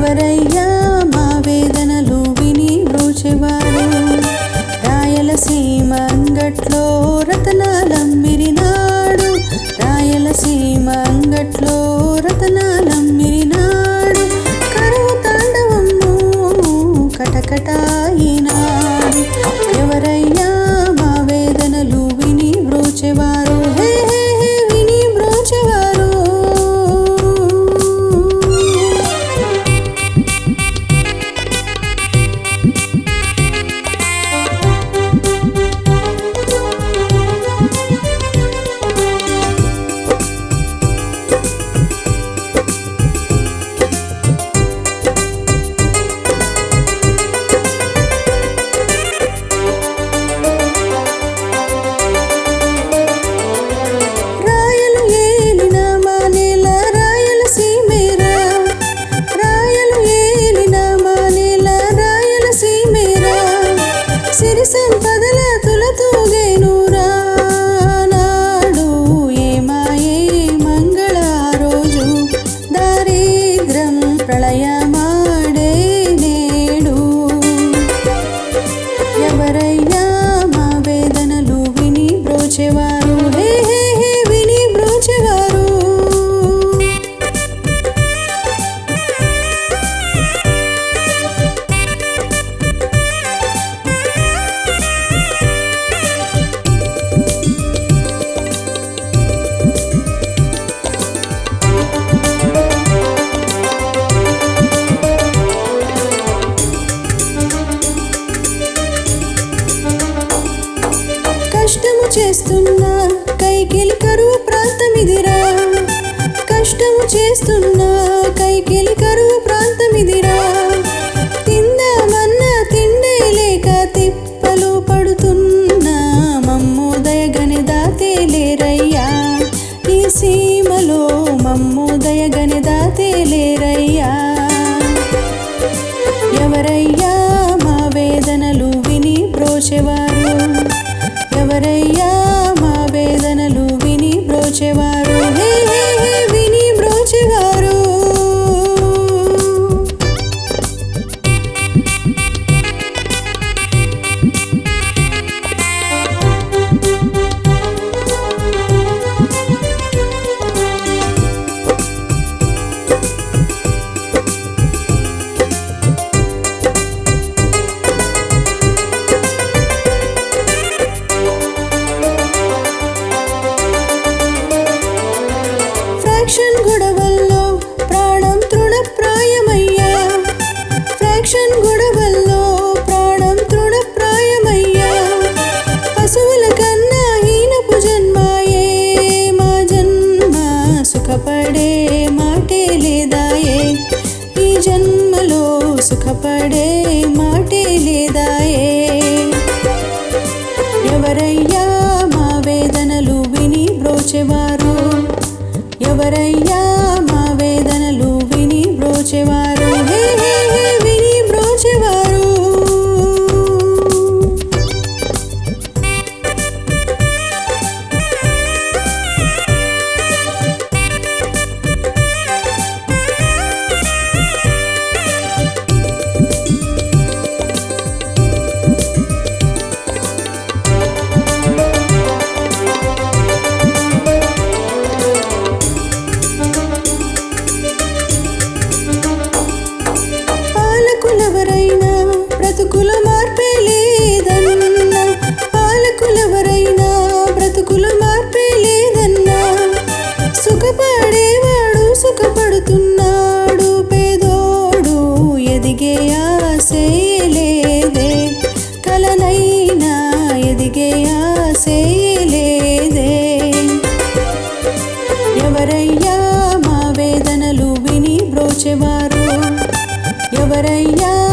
ఎవరయ్యా మా వేదనలు విని బ్రోచెవారు రాయలసీమ అంగట్లో రతనాలమ్మిరినాడు రాయలసీమ అంగట్లో రతనాలమ్మిరినాడు కరువు తాండవము కటకటాయినాడు ఎవరయ్యా మా వేదనలు విని బ్రోచెవారు హే హే హే విని బ్రోచెవారు రాయలు ఏలిన మా నేల రాయలసీమేరా రాయలు ఏలిన మా నేల రాయలసీమేరా సిరి సంపదల తులతూగేనురా నాడు ఏమాయే మంగళ రోజు దారిద్రం ప్రళయమాడే నేడు ఎవరయ్యా మా వేదనలు విని బ్రోచెవారు హే హే హే విని బ్రోచెవారు కష్టము చేస్తున్న కైకిలి కరువు ప్రాంతమిదిరా కష్టము చేస్తున్న కైకిలి కరువు ప్రాంతమిదిరా తిందామన్న తిండే లేక తిప్పలు పడుతున్న మమ్ము దయగని దాతే లేరయ్యా ఈ సీమలో మమ్ము దయగని దాతే లేరయ్యా ఎవరయ్యా మా వేదనలు విని బ్రోచెవారు ఎవరయ్యా మా వేదనలు విని బ్రోచెవారు హే హే హే విని బ్రోచెవారు ఫ్రాక్షన్ గొడవల్లో ప్రాణం తృణప్రాయమయ్యా ఫ్రాక్షన్ గొడవల్లో ప్రాణం తృణప్రాయమయ్యా పశువుల కన్నా హీనపు జన్మాయే మా జన్మ సుఖపడే మాటే లేదాయే ఈ జన్మలో సుఖపడే మాటే లేదాయే ఎవరయ్యా మా వేదనలు విని బ్రోచెవారు ఎవరయ్యా మా వేదనలు విని బ్రోచెవారు హే హే హే విని బ్రోచెవారు పాలకులెవరైనా బ్రతుకుల మార్పే లేదన్నా పాలకులెవరైనా బ్రతుకుల మార్పే లేదన్నా సుఖపడేవాడు సుఖపడుతున్నాడు పేదోడు ఎదిగే ఆశే లేదే కలనైనా ఎదిగే ఆశే లేదే ఎవరయ్యా మా వేదనలు విని బ్రోచెవారు ఎవరయ్యా